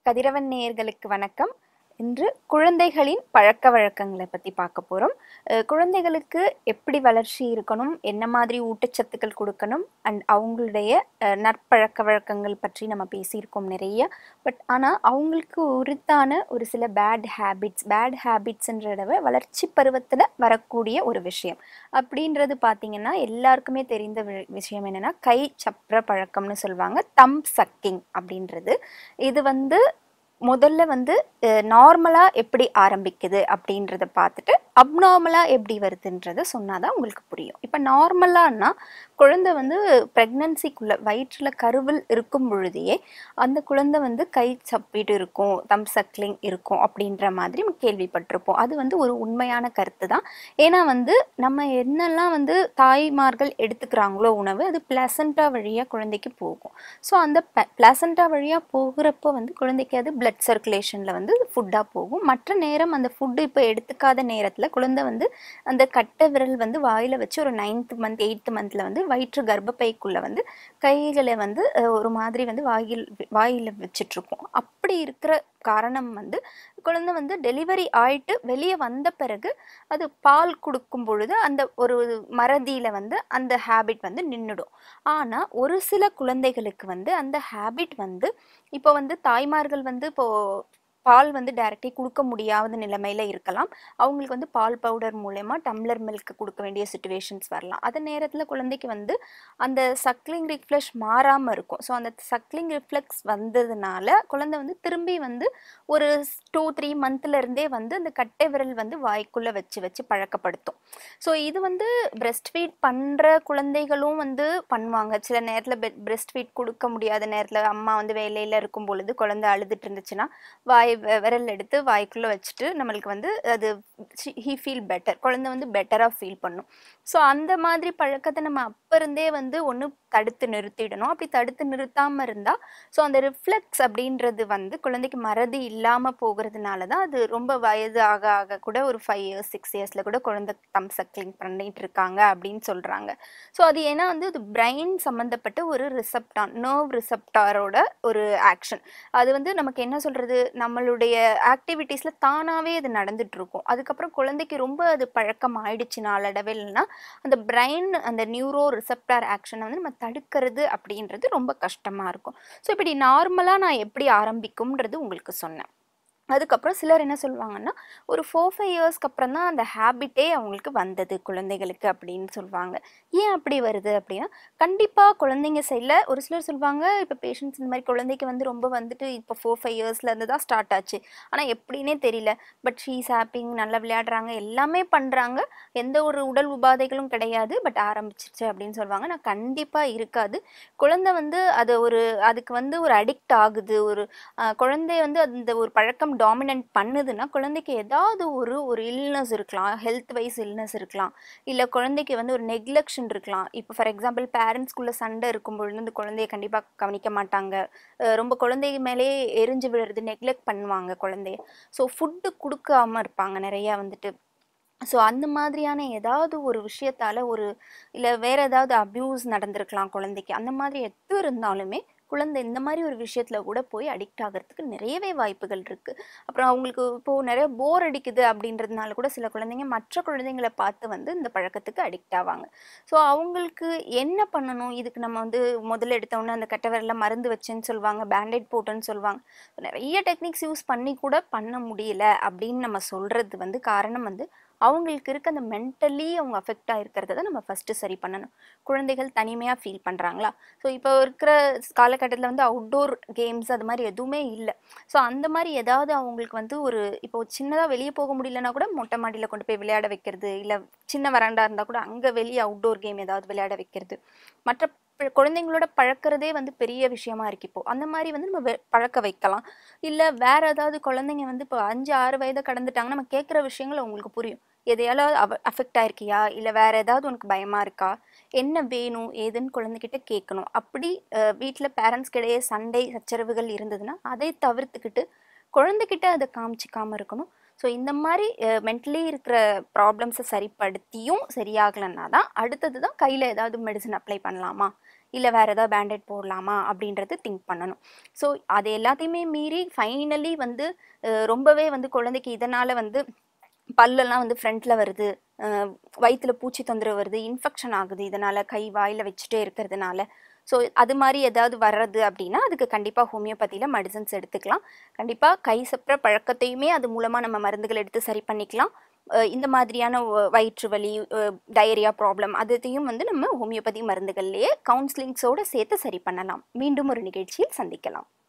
கதிரவன் நேயர்களுக்கு வணக்கம் இன்று குழந்தைகளின் பழக்க வழக்கங்களை பற்றி பார்க்க போகிறோம் குழந்தைகளுக்கு எப்படி வளர்ச்சி இருக்கணும் என்ன மாதிரி ஊட்டச்சத்துக்கள் கொடுக்கணும் அண்ட் அவங்களுடைய அஹ், நற்பழக்க வழக்கங்கள் பற்றி நம்ம பேசியிருக்கோம் நிறைய பட் ஆனால் அவங்களுக்கு உரித்தான ஒரு சில பேட் ஹேபிட்ஸ் பேட் ஹேபிட்ஸ்ன்றத வளர்ச்சி பருவத்தில் வரக்கூடிய ஒரு விஷயம் அப்படின்றது பார்த்தீங்கன்னா எல்லாருக்குமே தெரிந்த வி- விஷயம் என்னன்னா கை சப்ர பழக்கம்னு சொல்லுவாங்க தம் சக்கிங் அப்படின்றது இது வந்து முதல்ல வந்து நார்மலாக எப்படி ஆரம்பிக்குது அப்படின்றத பார்த்துட்டு அப்நார்மலாக எப்படி வருதுன்றத சொன்னாதான் உங்களுக்கு புரியும் இப்போ நார்மலானா குழந்தை வந்து ப்ரெக்னன்சிக்குள்ள வயிற்றில் கருவில் இருக்கும் பொழுதையே அந்த குழந்தை வந்து கை சப்பிட்டு இருக்கும் தம் சக்லிங் இருக்கும் அப்படின்ற மாதிரி நம்ம கேள்விப்பட்டிருப்போம் அது வந்து ஒரு உண்மையான கருத்து தான் ஏன்னா வந்து நம்ம என்னெல்லாம் வந்து தாய்மார்கள் எடுத்துக்கிறாங்களோ உணவு அது பிளசண்டா வழியாக குழந்தைக்கு போகும் ஸோ அந்த பிளசண்டா வழியாக போகிறப்போ வந்து குழந்தைக்கு அது பிளட் சர்க்குலேஷனில் வந்து ஃபுட்டாக போகும் மற்ற நேரம் அந்த ஃபுட்டு இப்போ எடுத்துக்காத நேரத்தில் குழந்தை வந்து அந்த கட்டை விரல் வந்து வாயில் வச்சு ஒரு நைன்த் மந்த் எயித்து மந்தில் வந்து வயிற்று கர்ப்பப்பைக்குள்ளே வந்து கைகளை வந்து அஹ், ஒரு மாதிரி வந்து வாயில் வாயில் வச்சிட்ருக்கோம் அப்படி இருக்கிற காரணம் வந்து குழந்தை வந்து டெலிவரி ஆயிட்டு வெளியே வந்த பிறகு அது பால் கொடுக்கும் பொழுது அந்த ஒரு மறதியில் வந்து அந்த ஹேபிட் வந்து நின்றுடும் ஆனால் ஒரு சில குழந்தைகளுக்கு வந்து அந்த ஹேபிட் வந்து இப்போ வந்து தாய்மார்கள் வந்து இப்போ பால் வந்து டைரக்டே கொடுக்க முடியாத நிலைமையில இருக்கலாம் அவங்களுக்கு வந்து பால் பவுடர் மூலயமா டம்ளர் மில்க் கொடுக்க வேண்டிய சுச்சுவேஷன்ஸ் வரலாம் அந்த நேரத்தில் குழந்தைக்கு வந்து அந்த சக்லிங் ரிஃப்ளெக்ஸ் மாறாமல் இருக்கும் ஸோ அந்த சக்லிங் ரிஃப்ளெக்ஸ் வந்ததுனால குழந்தை வந்து திரும்பி வந்து ஒரு டூ த்ரீ இருந்தே வந்து அந்த கட்டை விரல் வந்து வாய்க்குள்ளே வச்சு வச்சு பழக்கப்படுத்தும் ஸோ இது வந்து பிரஸ்ட் ஃபீட் பண்ணுற குழந்தைகளும் வந்து பண்ணுவாங்க சில நேரத்தில் பிரஸ்ட் ஃபீட் கொடுக்க முடியாத நேரத்தில் அம்மா வந்து வேலையில் இருக்கும் பொழுது குழந்தை அழுதுட்டு இருந்துச்சுன்னா வாய் வெ- விரல் எடுத்து வாய்க்குள்ளே வச்சுட்டு நம்மளுக்கு வந்து அது ஹீ ஃபீல் பெட்டர் குழந்தை வந்து பெட்டராக ஃபீல் பண்ணும் ஸோ அந்த மாதிரி பழக்கத்தை நம்ம அப்போ இருந்தே வந்து ஒன்று தடுத்து நிறுத்திடணும் அப்படி தடுத்து நிறுத்தாமல் இருந்தால் ஸோ அந்த ரிஃப்ளெக்ஸ் அப்படின்றது வந்து குழந்தைக்கு மறதி இல்லாமல் போகிறதுனால தான் அது ரொம்ப வயது ஆக ஆக கூட ஒரு ஃபைவ் இயர்ஸ் சிக்ஸ் இயர்ஸில் கூட குழந்தை தம் சக்லிங் பண்ணிட்டு இருக்காங்க அப்படின்னு சொல்கிறாங்க ஸோ அது ஏன்னா வந்து அது பிரெயின் சம்மந்தப்பட்ட ஒரு ரிசப்டான் நர்வ் ரிசப்டாரோட ஒரு ஆக்ஷன் அது வந்து நமக்கு என்ன சொல்கிறது நம்மளுடைய ஆக்டிவிட்டீஸில் தானாகவே அது நடந்துட்டு இருக்கும் அதுக்கப்புறம் குழந்தைக்கு ரொம்ப அது பழக்கம் ஆயிடுச்சு நாளடைவில்னா அந்த பிரெயின் அந்த நியூரோ ரிசப்டார் ஆக்ஷனை வந்து நம்ம தடுக்கிறது அப்படின்றது ரொம்ப கஷ்டமாக இருக்கும் ஸோ இப்படி நார்மலாக நான் எப்படி ஆரம்பிக்கும்ன்றது உங்களுக்கு சொன்னேன் அதுக்கப்புறம் சிலர் என்ன சொல்லுவாங்கன்னா ஒரு ஃபோர் ஃபைவ் இயர்ஸ்க்கு அப்புறம் தான் அந்த ஹேபிட்டே அவங்களுக்கு வந்தது குழந்தைகளுக்கு அப்படின்னு சொல்லுவாங்க ஏன் அப்படி வருது அப்படின்னா கண்டிப்பாக குழந்தைங்க சைடில் ஒரு சிலர் சொல்லுவாங்க இப்போ பேஷண்ட்ஸ் இந்த மாதிரி குழந்தைக்கு வந்து ரொம்ப வந்துட்டு இப்போ ஃபோர் ஃபைவ் இயர்ஸ்லேருந்து தான் ஸ்டார்ட் ஆச்சு ஆனால் எப்படின்னே தெரியல பட் ஷீஸ் ஹாப்பிங் நல்லா விளையாடுறாங்க எல்லாமே பண்ணுறாங்க எந்த ஒரு உடல் உபாதைகளும் கிடையாது பட் ஆரம்பிச்சிருச்சு அப்படின்னு சொல்லுவாங்க நான் கண்டிப்பாக இருக்காது குழந்தை வந்து அது ஒரு அதுக்கு வந்து ஒரு அடிக்ட் ஆகுது ஒரு ஆஹ், குழந்தை வந்து அந்த ஒரு பழக்கம் டாமினன்ட் பண்ணுதுன்னா குழந்தைக்கு ஏதாவது ஒரு ஒரு இல்னஸ் இருக்கலாம் ஹெல்த் வைஸ் இல்னஸ் இருக்கலாம் இல்லை குழந்தைக்கு வந்து ஒரு நெக்லெக்ஷன் இருக்கலாம் இப்போ ஃபார் எக்ஸாம்பிள் பேரண்ட்ஸ்குள்ளே சண்டை இருக்கும் பொழுது அந்த குழந்தைய கண்டிப்பாக கவனிக்க மாட்டாங்க அஹ் ரொம்ப குழந்தை மேலே எரிஞ்சு விழுறது நெக்லெக்ட் பண்ணுவாங்க குழந்தைய ஸோ ஃபுட்டு கொடுக்காம இருப்பாங்க நிறையா வந்துட்டு ஸோ அந்த மாதிரியான ஏதாவது ஒரு விஷயத்தால் ஒரு இல்லை வேற ஏதாவது அப்யூஸ் நடந்திருக்கலாம் குழந்தைக்கு அந்த மாதிரி எது இருந்தாலுமே குழந்தை இந்த மாதிரி ஒரு விஷயத்தில் கூட போய் அடிக்ட் ஆகிறதுக்கு நிறையவே வாய்ப்புகள் இருக்குது அப்புறம் அவங்களுக்கு இப்போது நிறைய போர் அடிக்குது அப்படின்றதுனால கூட சில குழந்தைங்க மற்ற குழந்தைங்களை பார்த்து வந்து இந்த பழக்கத்துக்கு அடிக்ட் ஆவாங்க ஸோ அவங்களுக்கு என்ன பண்ணணும் இதுக்கு நம்ம வந்து முதல்ல எடுத்தோன்னே அந்த கட்டை விரல்ல மருந்து வச்சேன்னு சொல்லுவாங்க பேண்டேட் போட்டேன்னு சொல்லுவாங்க நிறைய டெக்னிக்ஸ் யூஸ் பண்ணி கூட பண்ண முடியல அப்படின்னு நம்ம சொல்கிறது வந்து காரணம் வந்து அவங்களுக்கு இருக்க அந்த மென்டலி அவங்க அஃபெக்ட் ஆகிருக்கிறத தான் நம்ம ஃபஸ்ட்டு சரி பண்ணணும் குழந்தைகள் தனிமையாக ஃபீல் பண்ணுறாங்களா ஸோ இப்போ இருக்கிற காலகட்டத்தில் வந்து அவுட்டோர் கேம்ஸ் அது மாதிரி எதுவுமே இல்லை ஸோ அந்த மாதிரி ஏதாவது அவங்களுக்கு வந்து ஒரு இப்போ சின்னதாக வெளியே போக முடியலன்னா கூட மொட்டை மாடியில் கொண்டு போய் விளையாட வைக்கிறது இல்லை சின்ன வராண்டா இருந்தால் கூட அங்கே வெளியே அவுட்டோர் கேம் ஏதாவது விளையாட வைக்கிறது மற்ற ப- குழந்தைங்களோட பழக்கிறதே வந்து பெரிய விஷயமா இருக்கு இப்போ அந்த மாதிரி வந்து நம்ம வெ- பழக்க வைக்கலாம் இல்லை வேற ஏதாவது குழந்தைங்க வந்து இப்போ அஞ்சு ஆறு வயதை கடந்துட்டாங்கன்னா நம்ம கேட்குற விஷயங்கள் அவங்களுக்கு புரியும் எதையாவது அவ அஃபெக்ட் ஆயிருக்கியா இல்லை வேற ஏதாவது உனக்கு பயமா இருக்கா என்ன வேணும் ஏதுன்னு குழந்தைகிட்ட கேட்கணும் அப்படி வீட்டில் பேரண்ட்ஸ்க்கு இடையே சண்டை சச்சரவுகள் இருந்ததுன்னா அதை தவிர்த்துக்கிட்டு குழந்தைகிட்ட அதை காமிச்சிக்காம இருக்கணும் ஸோ இந்த மாதிரி மென்டலி இருக்கிற ப்ராப்ளம்ஸை சரிப்படுத்தியும் சரியாகலைன்னா தான் அடுத்தது தான் கையில் ஏதாவது மெடிசன் அப்ளை பண்ணலாமா இல்லை வேறு ஏதாவது பேண்டேட் போடலாமா அப்படின்றது திங்க் பண்ணணும் ஸோ அது எல்லாத்தையுமே மீறி ஃபைனலி வந்து அஹ், ரொம்பவே வந்து குழந்தைக்கு இதனால் வந்து பல்லெல்லாம் வந்து ஃப்ரண்ட்டில் வருது அஹ், வயித்துல பூச்சி தொந்தரவு வருது இன்ஃபெக்ஷன் ஆகுது இதனால் கை வாயில் வச்சுட்டே இருக்கிறதுனால ஸோ அது மாதிரி ஏதாவது வர்றது அப்படின்னா அதுக்கு கண்டிப்பாக ஹோமியோபதியில் மெடிசன்ஸ் எடுத்துக்கலாம் கண்டிப்பாக கை சப்புற பழக்கத்தையுமே அது மூலமாக நம்ம மருந்துகள் எடுத்து சரி பண்ணிக்கலாம் அஹ் இந்த மாதிரியான வ- வயிற்று வலி டயரியா ப்ராப்ளம் அதையும் வந்து நம்ம ஹோமியோபதி மருந்துகள்லேயே கவுன்சிலிங்ஸோடு சேர்த்து சரி பண்ணலாம் மீண்டும் ஒரு நிகழ்ச்சியில் சந்திக்கலாம்